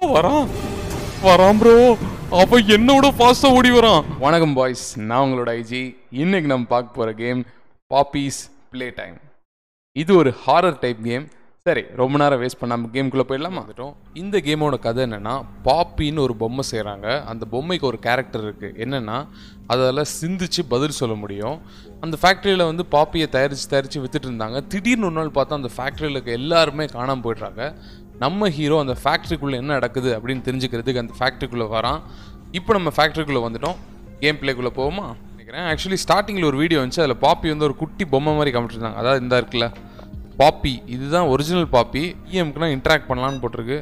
வரான் வரான் ப்ரோ அவன் என்னோட ஃபாஸ்டா ஓடி வரான் வணக்கம் பாய்ஸ் நான் உங்களோட ஐஜி இன்னைக்கு நம்ம பார்க்க போற கேம் பாப்பீஸ் ப்ளே டைம் இது ஒரு ஹாரர் டைப் கேம் சரி ரொம்ப நேரம் வேஸ்ட் பண்ணாம கேம்குள்ளே போயிடலாமா வந்துட்டோம் இந்த கேமோட கதை என்னன்னா பாப்பின்னு ஒரு பொம்மை செய்கிறாங்க அந்த பொம்மைக்கு ஒரு கேரக்டர் இருக்குது என்னென்னா அதில் சிந்திச்சு பதில் சொல்ல முடியும் அந்த ஃபேக்ட்ரியில் வந்து பாப்பியை தயாரித்து தயாரித்து வித்துட்டு இருந்தாங்க திடீர்னு ஒரு நாள் பார்த்தா அந்த ஃபேக்ட்ரியில் இருக்க எல்லாருமே காணாமல் போயிடுறாங்க நம்ம ஹீரோ அந்த ஃபேக்ட்ரிக்குள்ளே என்ன நடக்குது அப்படின்னு தெரிஞ்சுக்கிறதுக்கு அந்த ஃபேக்ட்ரிக்குள்ளே வரான் இப்போ நம்ம ஃபேக்ட்ரிக்குள்ளே வந்துட்டோம் கேம் பிளேக்குள்ளே போவோமா நினைக்கிறேன் ஆக்சுவலி ஸ்டார்டிங்கில் ஒரு வீடியோ வந்துச்சு அதில் பாப்பி வந்து ஒரு குட்டி பொம்மை மாதிரி காமிச்சிருந்தாங்க அதாவது இந்த இருக்குல்ல பாப்பி இதுதான் ஒரிஜினல் பாப்பி இஎம்க்குனா இன்ட்ராக்ட் பண்ணலான்னு போட்டிருக்கு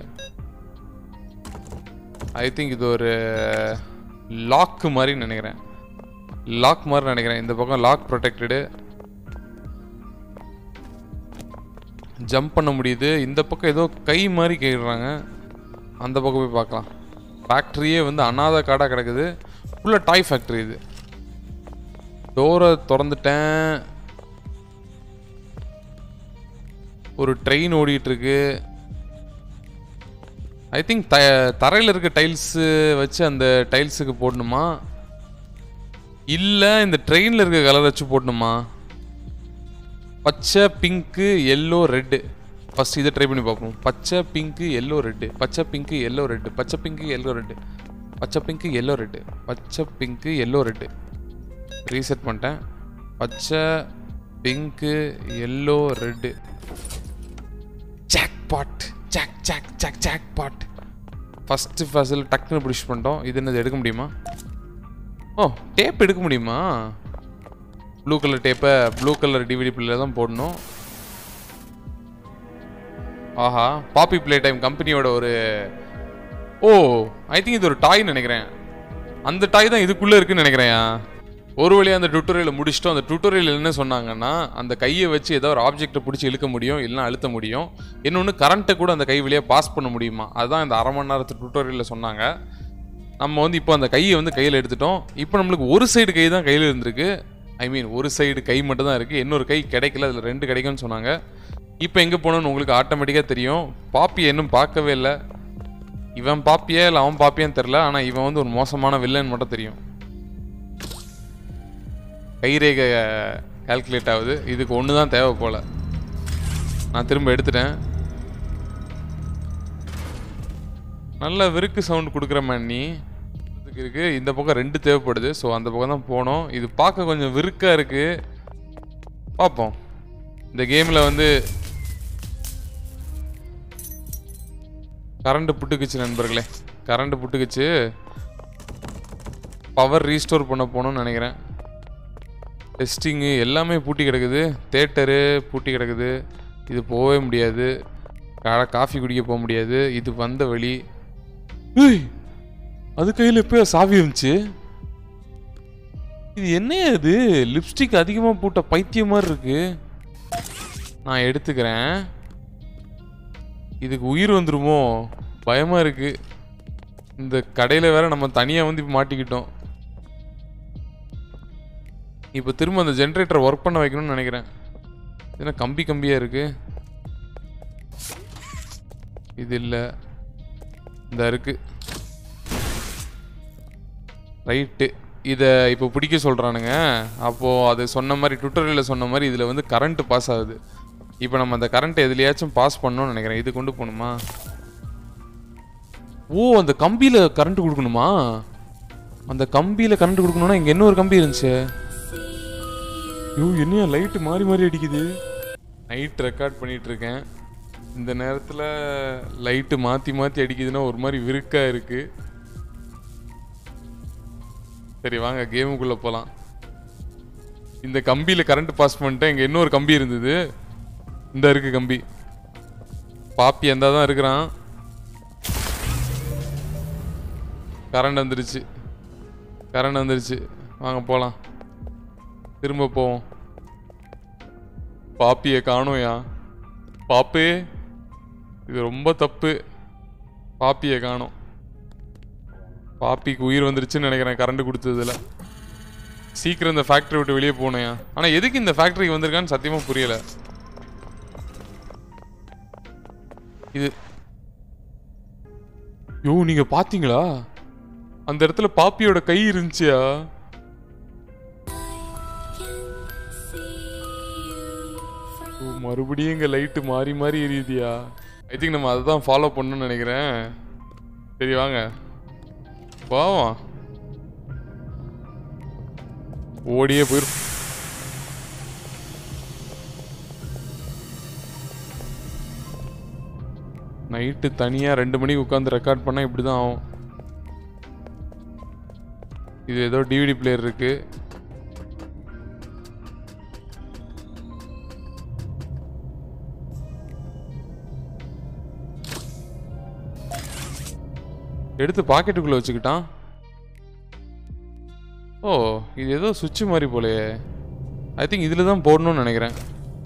ஐ திங்க் இது ஒரு லாக்கு மாதிரி நினைக்கிறேன் லாக் மாதிரி நினைக்கிறேன் இந்த பக்கம் லாக் ப்ரொடெக்டடு ஜம்ப் பண்ண முடியுது இந்த பக்கம் ஏதோ கை மாதிரி கேட்குறாங்க அந்த பக்கம் போய் பார்க்கலாம் ஃபேக்ட்ரியே வந்து அனாத காடாக கிடக்குது ஃபுல்லாக டாய் ஃபேக்ட்ரி இது டோரை திறந்துட்டேன் ஒரு ட்ரெயின் ஓடிட்டு இருக்கு ஐ திங்க் த தரையில் இருக்க டைல்ஸு வச்சு அந்த டைல்ஸுக்கு போடணுமா இல்லை இந்த ட்ரெயினில் இருக்க கலர் வச்சு போடணுமா பச்சை பிங்க்கு எல்லோ ரெட்டு ஃபர்ஸ்ட் இதை ட்ரை பண்ணி பார்ப்போம் பச்சை பிங்க்கு எல்லோ ரெட்டு பச்சை பிங்க்கு எல்லோ ரெட்டு பச்சை பிங்க்கு எல்லோ ரெட்டு பச்சை பிங்க்கு எல்லோ ரெட்டு பச்சை பிங்க்கு எல்லோ ரெட்டு ரீசெட் பண்ணிட்டேன் பச்சை pink yellow red jackpot jack jack jack jackpot first ஃபஸ்ட்டில் டக்குன்னு புஷ் பண்ணிட்டோம் இது என்னது எடுக்க முடியுமா ஓ டேப் எடுக்க முடியுமா ப்ளூ கலர் டேப்பை ப்ளூ கலர் டிவிடி பிள்ளைல தான் போடணும் ஆஹா பாப்பி ப்ளே டைம் கம்பெனியோட ஒரு ஓ ஐ திங்க் இது ஒரு டாய் நினைக்கிறேன் அந்த டாய் தான் இதுக்குள்ளே இருக்குன்னு நினைக்கிறேன் ஒரு வழியாக அந்த டுட்டோரியலை முடிச்சிட்டோம் அந்த டுட்டோரியல் என்ன சொன்னாங்கன்னா அந்த கையை வச்சு ஏதோ ஒரு ஆப்ஜெக்ட்டை பிடிச்சி இழுக்க முடியும் இல்லைன்னா அழுத்த முடியும் இன்னொன்று கரண்ட்டை கூட அந்த கை வழியாக பாஸ் பண்ண முடியுமா அதுதான் இந்த அரை மணி நேரத்து டுட்டோரியலில் சொன்னாங்க நம்ம வந்து இப்போ அந்த கையை வந்து கையில் எடுத்துட்டோம் இப்போ நம்மளுக்கு ஒரு சைடு கை தான் கையில் இருந்திருக்கு ஐ மீன் ஒரு சைடு கை மட்டும் தான் இருக்குது இன்னொரு கை கிடைக்கல அதில் ரெண்டு கிடைக்கும்னு சொன்னாங்க இப்போ எங்கே போகணும்னு உங்களுக்கு ஆட்டோமேட்டிக்காக தெரியும் பாப்பியை இன்னும் பார்க்கவே இல்லை இவன் பாப்பியா இல்லை அவன் பாப்பியான்னு தெரில ஆனால் இவன் வந்து ஒரு மோசமான வில்லன் மட்டும் தெரியும் கைரேகை கால்குலேட் ஆகுது இதுக்கு ஒன்று தான் தேவை போல் நான் திரும்ப எடுத்துட்டேன் நல்ல விருக்கு சவுண்ட் கொடுக்குற மாதிரி நீ இதுக்கு இருக்கு இந்த பக்கம் ரெண்டு தேவைப்படுது ஸோ அந்த பக்கம் தான் போனோம் இது பார்க்க கொஞ்சம் விருக்கா இருக்கு பார்ப்போம் இந்த கேமில் வந்து கரண்ட் புட்டுக்குச்சு நண்பர்களே கரண்ட் புட்டுக்குச்சு பவர் ரீஸ்டோர் பண்ண போகணும்னு நினைக்கிறேன் டெஸ்டிங்கு எல்லாமே பூட்டி கிடக்குது தேட்டரு பூட்டி கிடக்குது இது போகவே முடியாது கா- காஃபி குடிக்க போக முடியாது இது வந்த வழி ஏய், அது கையில் எப்போ சாவி இருந்துச்சு இது என்னையா இது லிப்ஸ்டிக் அதிகமாக போட்ட பைத்தியம் மாதிரி இருக்கு நான் எடுத்துக்கிறேன் இதுக்கு உயிர் வந்துருமோ பயமா இருக்கு இந்த கடையில் வேற நம்ம தனியாக வந்து இப்போ மாட்டிக்கிட்டோம் இப்போ திரும்ப அந்த ஜென்ரேட்டரை ஒர்க் பண்ண வைக்கணும்னு நினைக்கிறேன் என்ன கம்பி கம்பியாக இருக்கு இது இல்லை இந்த இருக்கு ரைட்டு இதை இப்போ பிடிக்க சொல்கிறானுங்க அப்போது அது சொன்ன மாதிரி ட்விட்டரில் சொன்ன மாதிரி இதில் வந்து கரண்ட் பாஸ் ஆகுது இப்போ நம்ம அந்த கரண்ட் எதுலையாச்சும் பாஸ் பண்ணணும்னு நினைக்கிறேன் இது கொண்டு போகணுமா ஓ அந்த கம்பியில் கரண்ட் கொடுக்கணுமா அந்த கம்பியில் கரண்ட் கொடுக்கணும்னா இங்கே இன்னொரு கம்பி இருந்துச்சு ஐயோ என்னையா லைட்டு மாறி மாறி அடிக்குது நைட் ரெக்கார்ட் பண்ணிட்டு இருக்கேன் இந்த நேரத்தில் லைட்டு மாற்றி மாற்றி அடிக்குதுன்னா ஒரு மாதிரி விருக்கா இருக்கு சரி வாங்க கேமுக்குள்ளே போகலாம் இந்த கம்பியில் கரண்ட் பாஸ் பண்ணிட்டேன் இங்கே இன்னொரு கம்பி இருந்தது இந்த இருக்கு கம்பி பாப்பி எந்தா தான் இருக்கிறான் கரண்ட் வந்துருச்சு கரண்ட் வந்துருச்சு வாங்க போகலாம் திரும்ப போவோம் பாப்பியை காணோயா பாப்பே இது ரொம்ப தப்பு பாப்பியை காணோம் பாப்பிக்கு உயிர் வந்துருச்சுன்னு நினைக்கிறேன் கரண்ட் கொடுத்ததுல சீக்கிரம் இந்த ஃபேக்டரி விட்டு வெளியே போனேயா ஆனா எதுக்கு இந்த ஃபேக்டரிக்கு வந்திருக்கான்னு சத்தியமா புரியல இது யோ நீங்க பாத்தீங்களா அந்த இடத்துல பாப்பியோட கை இருந்துச்சியா ஓ, மறுபடியும் இங்க லைட்டு மாறி மாறி எரியுதியா ஐ திங்க் நம்ம அதை தான் ஃபாலோ பண்ணணும்னு நினைக்கிறேன் சரி வாங்க போவோம் ஓடியே போயிரும் நைட்டு தனியாக ரெண்டு மணிக்கு உட்காந்து ரெக்கார்ட் பண்ணால் இப்படி தான் ஆகும் இது ஏதோ டிவிடி பிளேயர் இருக்கு எடுத்து பாக்கெட்டுக்குள்ள வச்சுக்கிட்டான் ஓ இது ஏதோ சுவிட்ச் மாதிரி போலயே ஐ திங்க் இதில் தான் போடணும்னு நினைக்கிறேன்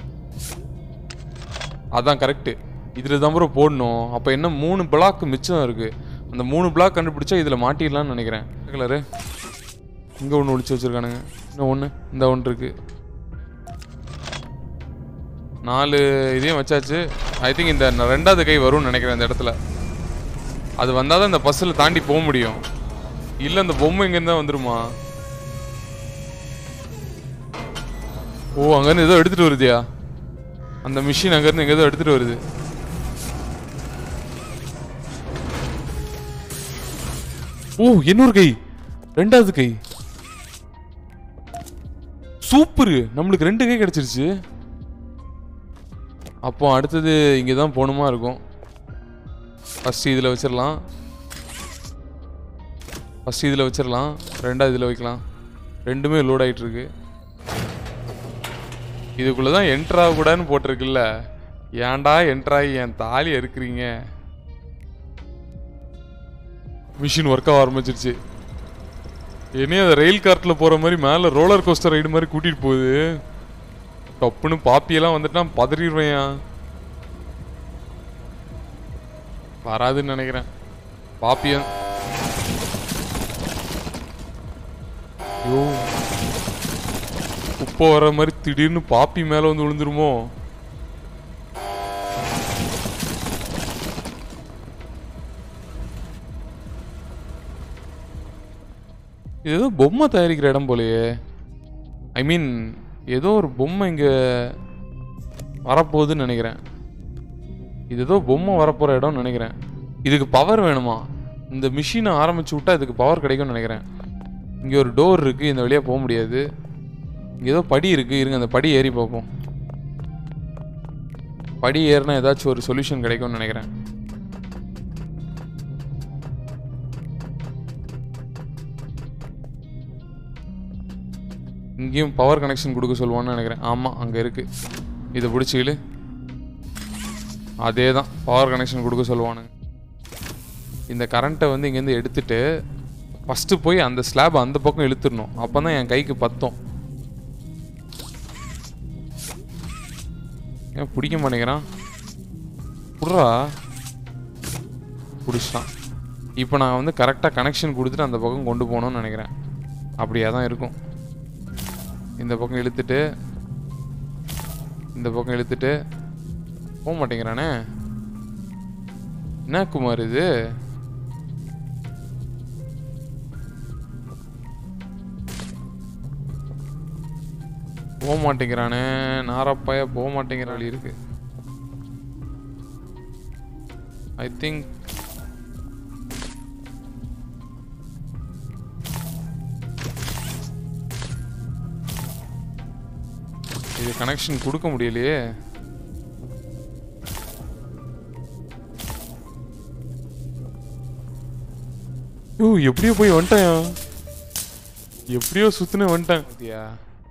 அதான் கரெக்டு இதில் தான் ப்ரோ போடணும் அப்போ என்ன மூணு பிளாக் மிச்சம் இருக்குது அந்த மூணு பிளாக் கண்டுபிடிச்சா இதில் மாட்டிடலாம்னு நினைக்கிறேன் கலரு இங்கே ஒன்று ஒழிச்சு வச்சுருக்கானுங்க இன்னும் ஒன்று இந்த ஒன்று இருக்குது நாலு இதையும் வச்சாச்சு ஐ திங்க் இந்த ந- ரெண்டாவது கை வரும்னு நினைக்கிறேன் இந்த இடத்துல அது வந்தால் தான் இந்த பஸ்ஸில் தாண்டி போக முடியும் இல்லை அந்த பொம்மை இங்கேருந்து தான் வந்துருமா ஓ அங்கேருந்து ஏதோ எடுத்துகிட்டு வருதியா அந்த மிஷின் அங்கேருந்து எங்க ஏதோ எடுத்துகிட்டு வருது ஓ இன்னொரு கை ரெண்டாவது கை சூப்பரு நம்மளுக்கு ரெண்டு கை கிடைச்சிருச்சு அப்போ அடுத்தது இங்கே தான் போகணுமா இருக்கும் ஃபஸ்ட்டு இதில் வச்சிடலாம் ஃபஸ்ட்டு இதில் வச்சிடலாம் ரெண்டாவது இதில் வைக்கலாம் ரெண்டுமே லோட் ஆகிட்டு இருக்கு இதுக்குள்ளே தான் என்ட்ரு ஆகக்கூடாதுன்னு போட்டிருக்குல்ல ஏன்டா என்ட்ரு ஆகி என் தாலி இருக்கிறீங்க மிஷின் ஒர்க் ஆக ஆரம்பிச்சிருச்சு என்னையும் அந்த ரயில் கார்ட்டில் போகிற மாதிரி மேலே ரோலர் கோஸ்டர் ரைடு மாதிரி கூட்டிகிட்டு போகுது டப்புன்னு பாப்பியெல்லாம் வந்துட்டா பதறிடுவேன் வராதுன்னு நினைக்கிறேன் பாப்பியன் ஐயோ குப்பை வர மாதிரி திடீர்னு பாப்பி மேலே வந்து விழுந்துருமோ இது ஏதோ பொம்மை தயாரிக்கிற இடம் போலயே ஐ மீன் ஏதோ ஒரு பொம்மை இங்கே வரப்போகுதுன்னு நினைக்கிறேன் இது ஏதோ பொம்மை வரப்போகிற இடம்னு நினைக்கிறேன் இதுக்கு பவர் வேணுமா இந்த மிஷினை ஆரம்பிச்சு விட்டா இதுக்கு பவர் கிடைக்கும்னு நினைக்கிறேன் இங்கே ஒரு டோர் இருக்குது இந்த வழியாக போக முடியாது இங்கே ஏதோ படி இருக்குது இருங்க அந்த படி ஏறி பார்ப்போம் படி ஏறினா ஏதாச்சும் ஒரு சொல்யூஷன் கிடைக்கும்னு நினைக்கிறேன் இங்கேயும் பவர் கனெக்ஷன் கொடுக்க சொல்லுவான்னு நினைக்கிறேன் ஆமாம் அங்கே இருக்குது இதை பிடிச்சி இழு அதே தான் பவர் கனெக்ஷன் கொடுக்க சொல்லுவானுங்க இந்த கரண்ட்டை வந்து இங்கேருந்து எடுத்துட்டு ஃபஸ்ட்டு போய் அந்த ஸ்லாப் அந்த பக்கம் இழுத்துடணும் அப்போ தான் என் கைக்கு பத்தும் ஏன் பிடிக்க மாட்டேங்கிறான் புட்றா பிடிச்சிட்டான் இப்போ நான் வந்து கரெக்டாக கனெக்ஷன் கொடுத்துட்டு அந்த பக்கம் கொண்டு போகணும்னு நினைக்கிறேன் அப்படியே தான் இருக்கும் இந்த பக்கம் இழுத்துட்டு இந்த பக்கம் இழுத்துட்டு போக மாட்டேங்கிறானே என்ன குமார் இது போக மாட்டேங்கிறானே நாரப்பாய போக மாட்டேங்கிற வழி இருக்கு ஐ திங்க் இது கனெக்ஷன் கொடுக்க முடியலையே ஓ எப்படியோ போய் வந்துட்டேன் எப்படியோ சுத்துன வந்துட்டேன் பாத்தியா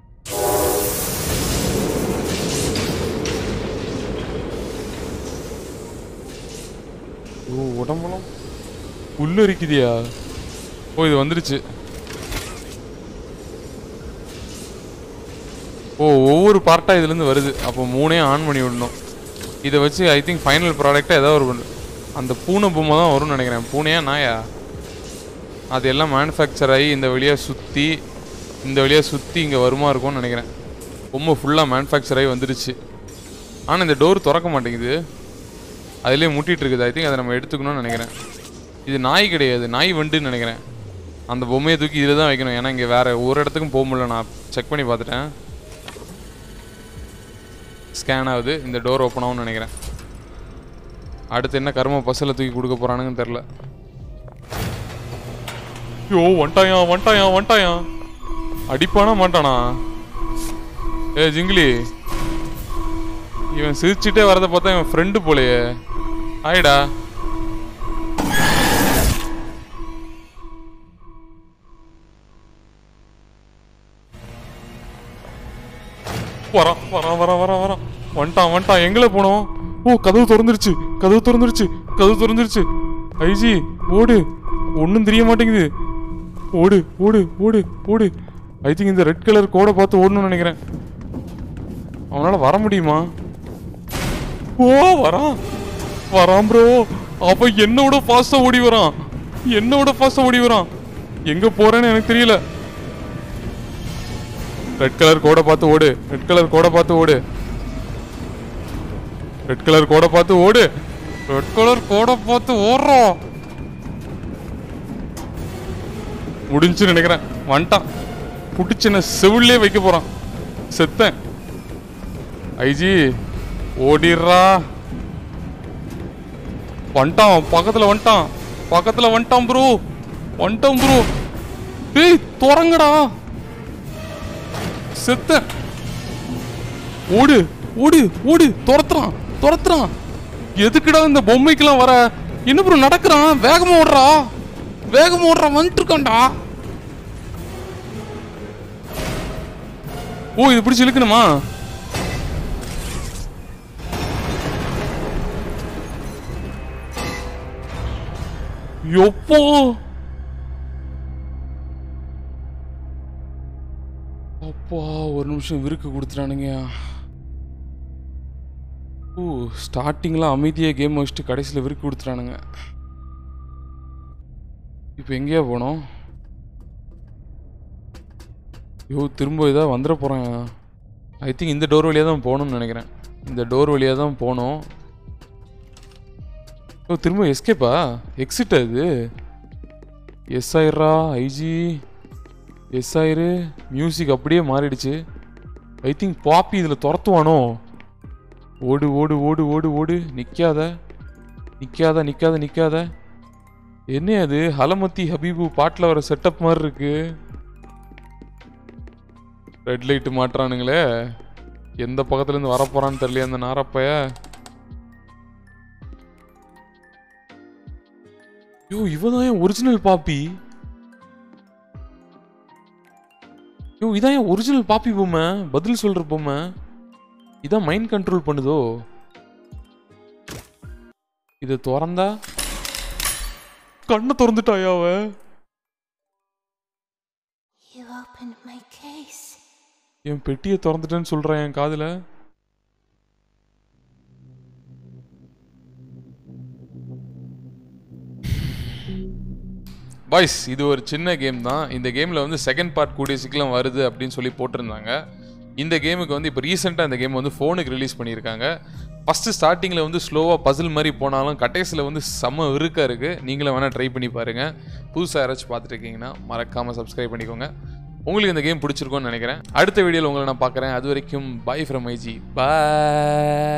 ஓ உடம்புலாம் புல்லு இருக்குதியா ஓ இது வந்துருச்சு ஓ ஒவ்வொரு பார்ட்டாக இதுலேருந்து வருது அப்போ மூணே ஆன் பண்ணி விடணும் இதை வச்சு ஐ திங்க் ஃபைனல் ப்ராடக்டாக ஏதாவது ஒரு அந்த பூனை பொம்மை தான் வரும்னு நினைக்கிறேன் பூனையா நாயா அது எல்லாம் மேனுஃபேக்சர் ஆகி இந்த வழியாக சுற்றி இந்த வழியாக சுற்றி இங்கே வருமா இருக்கும்னு நினைக்கிறேன் பொம்மை ஃபுல்லாக மேனுஃபேக்சர் ஆகி வந்துடுச்சு ஆனால் இந்த டோர் திறக்க மாட்டேங்குது அதுலேயே முட்டிட்டு இருக்குது ஐ திங்க் அதை நம்ம எடுத்துக்கணும்னு நினைக்கிறேன் இது நாய் கிடையாது நாய் வண்டுன்னு நினைக்கிறேன் அந்த பொம்மையை தூக்கி இதில் தான் வைக்கணும் ஏன்னா இங்கே வேற ஒரு இடத்துக்கும் போக முடியல நான் செக் பண்ணி பார்த்துட்டேன் ஸ்கேன் ஆகுது இந்த டோர் ஓப்பன் ஆகும்னு நினைக்கிறேன் அடுத்து என்ன கரும பஸ்ஸில் தூக்கி கொடுக்க போகிறானுங்கன்னு தெரில ஐயோ வந்துட்டாயா வந்துட்டாயா வந்துட்டாயா அடிப்பானா மாட்டானா ஏ ஜிங்கிலி இவன் சிரிச்சுட்டே வரதை பார்த்தா இவன் ஃப்ரெண்டு போலையே ஆயிடா வரான் வரான் வரான் வரான் வரான் வந்துட்டான் வந்துட்டான் எங்கே போனோம் ஓ கதவு திறந்துருச்சு கதவு திறந்துருச்சு கதவு திறந்துருச்சு ஐஜி ஓடு ஒன்றும் தெரிய மாட்டேங்குது ஓடு ஓடு ஓடு ஓடு ஐ திங்க் இந்த ரெட் கலர் கோடை பார்த்து ஓடணும்னு நினைக்கிறேன் அவனால வர முடியுமா ஓ வரான் வரான் ப்ரோ அப்ப என்னோட ஃபாஸ்டா ஓடி வரான் என்னோட ஃபாஸ்டா ஓடி வரான் எங்க போறேன்னு எனக்கு தெரியல ரெட் கலர் கோடை பார்த்து ஓடு ரெட் கலர் கோடை பார்த்து ஓடு ரெட் கலர் கோடை பார்த்து ஓடு ரெட் கலர் கோடை பார்த்து ஓடுறோம் முடிஞ்சுன்னு நினைக்கிறேன் வந்துட்டான் புடிச்சுன செவிலே வைக்க போறான் செத்தேன் ஐஜி ஓடிடுறா வந்துட்டான் பக்கத்துல வந்துட்டான் பக்கத்துல வந்துட்டான் ப்ரோ வந்துட்டான் ப்ரோ டேய் துறங்கடா செத்த ஓடு ஓடு ஓடு துரத்துறான் துரத்துறான் எதுக்குடா இந்த பொம்மைக்கெல்லாம் வர என்ன ப்ரோ நடக்கிறான் வேகமா ஓடுறா வேகமா ஓடுறான் வந்துட்டு இருக்கான்டா ஓ இது பிடிச்சி இழுக்கணுமா எப்போ அப்பா ஒரு நிமிஷம் விருக்கு கொடுத்துட்டானுங்க ஓ ஸ்டார்டிங்கில் அமைதியாக கேம் வச்சுட்டு கடைசியில் விருக்கு கொடுத்துட்டானுங்க இப்போ எங்கேயா போனோம் ஐயோ திரும்ப இதாக வந்துட போகிறேன் ஐ திங்க் இந்த டோர் வழியாக தான் போகணும்னு நினைக்கிறேன் இந்த டோர் வழியாக தான் போகணும் ஓ திரும்ப எஸ்கேப்பா எக்ஸிட்டா இது எஸ் ஆயிரா ஐஜி எஸ் ஆயிரு மியூசிக் அப்படியே மாறிடுச்சு ஐ திங்க் பாப்பி இதில் துரத்துவானோ ஓடு ஓடு ஓடு ஓடு ஓடு நிற்காத நிற்காத நிற்காத நிற்காத என்ன அது ஹலமத்தி ஹபீபு பாட்டில் வர செட்டப் மாதிரி இருக்கு ரெட் லைட்டு மாட்டுறானுங்களே எந்த பக்கத்துலேருந்து வரப்போறான்னு தெரியல அந்த நாரப்பைய யோ இவதான் என் ஒரிஜினல் பாப்பி யோ இதான் என் ஒரிஜினல் பாப்பி பொம்மை பதில் சொல்ற பொம்மை இதான் மைண்ட் கண்ட்ரோல் பண்ணுதோ இது திறந்தா கண்ணை திறந்துட்டாயா அவ You opened my case. என் பெட்டியை திறந்துட்டேன்னு சொல்றேன் என் காதுல பாய்ஸ் இது ஒரு சின்ன கேம் தான் இந்த கேமில் வந்து செகண்ட் பார்ட் கூடிய சீக்கிரம் வருது அப்படின்னு சொல்லி போட்டிருந்தாங்க இந்த கேமுக்கு வந்து இப்போ ரீசெண்டாக இந்த கேம் வந்து ஃபோனுக்கு ரிலீஸ் பண்ணியிருக்காங்க ஃபஸ்ட்டு ஸ்டார்டிங்கில் வந்து ஸ்லோவாக பசில் மாதிரி போனாலும் கடைசியில் வந்து செம்ம விருக்கா இருக்குது நீங்களும் வேணால் ட்ரை பண்ணி பாருங்கள் புதுசாக யாராச்சும் பார்த்துட்டு இருக்கீங்கன்னா மறக்காமல் சப்ஸ்கிரைப் பண்ணிக்கோங்க உங்களுக்கு இந்த கேம் பிடிச்சிருக்கும்னு நினைக்கிறேன் அடுத்த வீடியோவில் உங்களை நான் பார்க்குறேன் அது வரைக்கும் பை ஃப்ரம் ஐஜி பாய்